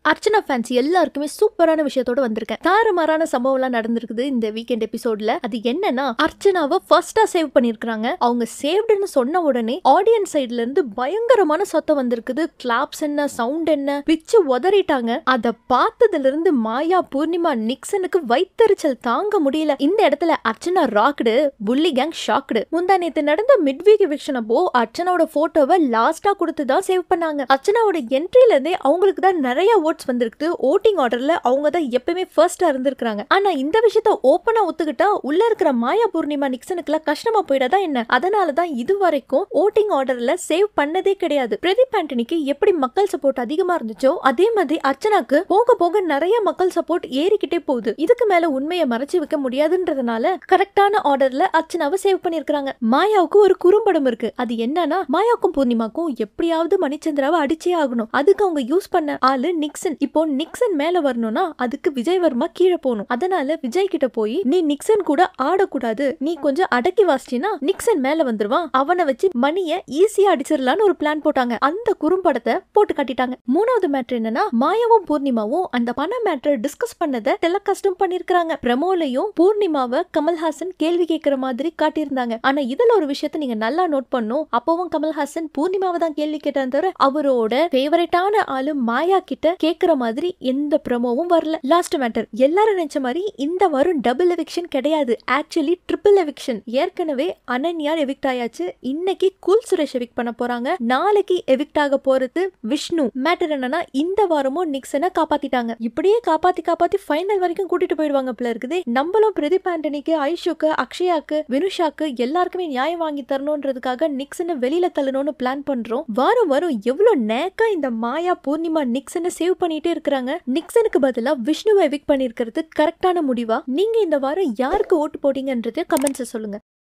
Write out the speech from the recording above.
Archana fans எல்லாருக்குமே சூப்பரான விஷயத்தோட வந்திருக்கேன் தாறுமாறான சம்பவம்லாம் நடந்திருக்குது இந்த வீக்கெண்ட் எபிசோட்ல அது என்னன்னா அர்ச்சனாவை ஃபர்ஸ்டா சேவ் பண்ணிருக்காங்க அவங்க சேவ்டுன்னு சொன்ன உடனே ஆடியன்ஸ் சைடுல இருந்து பயங்கரமான சத்தம் வந்திருக்குது கிளாப்ஸ் என்ன சவுண்ட் என்ன பிச்சு உதறிட்டாங்க அத பார்த்ததுல இருந்து மாயா பூர்ணிமா நிக்சனுக்கு வைத்தறிச்சல் தாங்க முடியல இந்த இடத்துல அர்ச்சனா ராக்டு புள்ளி கேங் ஷாக்டு முந்தா நேத்து நடந்த மிட் வீக் எவிக்ஷன் அப்போ அர்ச்சனாவோட போட்டோவை லாஸ்டா கொடுத்து தான் சேவ் பண்ணாங்க அர்ச்சனாவோட என்ட்ரில இருந்தே அவங்களுக்கு தான் நிறைய ஓட்ஸ் வந்திருக்குது ஓட்டிங் ஆர்டர்ல அவங்க தான் எப்பவுமே ஃபர்ஸ்டா இருந்திருக்காங்க ஆனா இந்த விஷயத்த ஓப்பனா ஒத்துக்கிட்டா உள்ள இருக்கிற மாயா பூர்ணிமா நிக்சனுக்குலாம் கஷ்டமா போயிடாதா என்ன அதனால தான் இது வரைக்கும் ஓட்டிங் ஆர்டர்ல சேவ் பண்ணதே கிடையாது பிரதீப் ஆண்டனிக்கு எப்படி மக்கள் சப்போர்ட் அதிகமா இருந்துச்சோ அதே மாதிரி அர்ச்சனாக்கு போக போக நிறைய மக்கள் சப்போர்ட் ஏறிக்கிட்டே போகுது இதுக்கு மேல உண்மையை மறைச்சு வைக்க முடியாதுன்றதுனால கரெக்டான ஆர்டர்ல அர்ச்சனாவை சேவ் பண்ணிருக்காங்க மாயாவுக்கு ஒரு குறும்படம் இருக்கு அது என்னன்னா மாயாவுக்கும் பூர்ணிமாக்கும் எப்படியாவது மணிச்சந்திராவை அடிச்சே ஆகணும் அதுக்கு அவங்க யூஸ் பண்ண ஆளு நிக்சன் இப்போ நிக்சன் மேல வரணும்னா அதுக்கு விஜய் வர்மா கீழே போகணும் அதனால விஜய் கிட்ட போய் நீ நிக்சன் கூட ஆடக்கூடாது நீ கொஞ்சம் அடக்கி வாசிச்சினா நிக்சன் மேல வந்துருவான் அவனை வச்சு மணிய ஈஸியா அடிச்சிடலான்னு ஒரு பிளான் போட்டாங்க அந்த குறும்படத்தை போட்டு காட்டிட்டாங்க மூணாவது மேட்ரு என்னன்னா மாயாவும் பூர்ணிமாவும் அந்த பண மேட்ரை டிஸ்கஸ் பண்ணதை டெலகாஸ்டும் பண்ணிருக்காங்க பிரமோலையும் பூர்ணிமாவை கமல்ஹாசன் கேள்வி கேட்கிற மாதிரி காட்டியிருந்தாங்க ஆனா இதுல ஒரு விஷயத்த நீங்க நல்லா நோட் பண்ணும் அப்பவும் கமல்ஹாசன் பூர்ணிமாவை தான் கேள்வி கேட்டான் தவிர அவரோட ஃபேவரட்டான ஆளு மாயா கிட்ட கேக்குற மாதிரி எந்த ப்ரமோவும் வரல லாஸ்ட் மேட்டர் எல்லாரும் நினைச்ச மாதிரி இந்த வாரம் டபுள் எவிக்ஷன் கிடையாது ஆக்சுவலி ட்ரிபிள் எவிக்ஷன் ஏற்கனவே அனன்யா எவிக்ட் ஆயாச்சு இன்னைக்கு குல் சுரேஷ் எவிக்ட் பண்ண போறாங்க நாளைக்கு எவிக்ட் ஆக போறது விஷ்ணு மேட்டர் என்னன்னா இந்த வாரமும் நிக்சனை காப்பாத்திட்டாங்க இப்படியே காப்பாத்தி காப்பாத்தி ஃபைனல் வரைக்கும் கூட்டிட்டு போயிடுவாங்க போல இருக்குது நம்மளும் பிரதீப் ஆண்டனிக்கு ஐஷுக்கு அக்ஷயாக்கு வினுஷாக்கு எல்லாருக்குமே நியாயம் வாங்கி தரணுன்றதுக்காக நிக்சனை வெளியில தள்ளணும்னு பிளான் பண்றோம் வாரம் வாரம் எவ்வளவு நேக்கா இந்த மாயா பூர்ணிமா நிக்சனை சேவ் பண்ணிட்டே இருக்கிறாங்க நிக்சனுக்கு பதிலா விஷ்ணுவை எவிக் பண்ணிருக்கிறது கரெக்டான முடிவா நீங்க இந்த வாரம் யாருக்கு ஓட்டு போட்டீங்கன்றதை கமெண்ட்ஸ் சொல்லுங்க